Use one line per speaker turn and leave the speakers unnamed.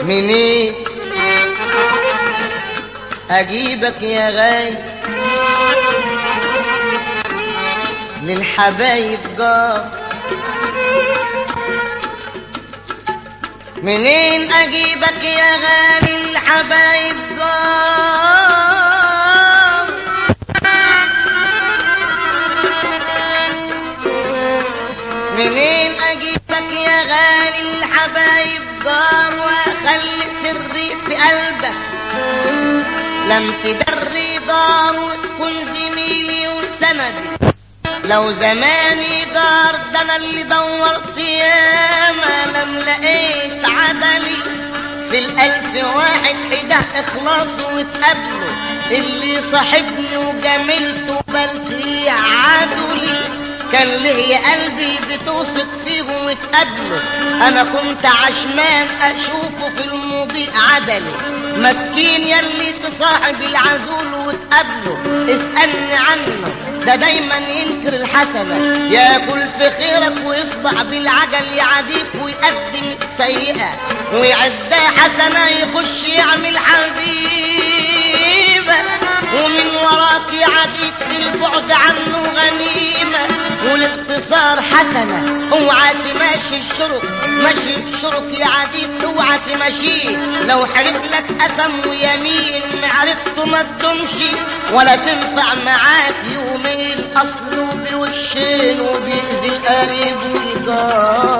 منين اجيبك يا غالي للحبايب جار منين اجيبك يا غالي الحبايب جار منين اجيبك يا غالي الحبايب جار واخلي سري في قلبك لم تدري دار وتكون زميلي وسندي لو زماني جار ده انا اللي دورت ياما لم لقيت عدلي في الألف واحد حده إخلاص وتقابله اللي صاحبني وجملته بلتي عدلي كان ليه قلبي بتوثق فيه وتقابله أنا كنت عشمان أشوفه في المضيء عدلي مسكين يلي تصاحب العزول وتقابله اسألني عنه ده دايما ينكر الحسنة ياكل في خيرك ويصبح بالعجل يعديك ويقدم السيئة ويعدها حسنة يخش يعمل حبيبة ومن وراك يعديك البعد عنه غنيمة والاقتصار حسنة اوعى تماشي الشرك ماشي الشرك يعديك اوعى تماشيه لو حلف لك قسم ويمين معرفته ما تدومش ولا تنفع معاك يومين اصله بوشين وبيأذي القريب والجار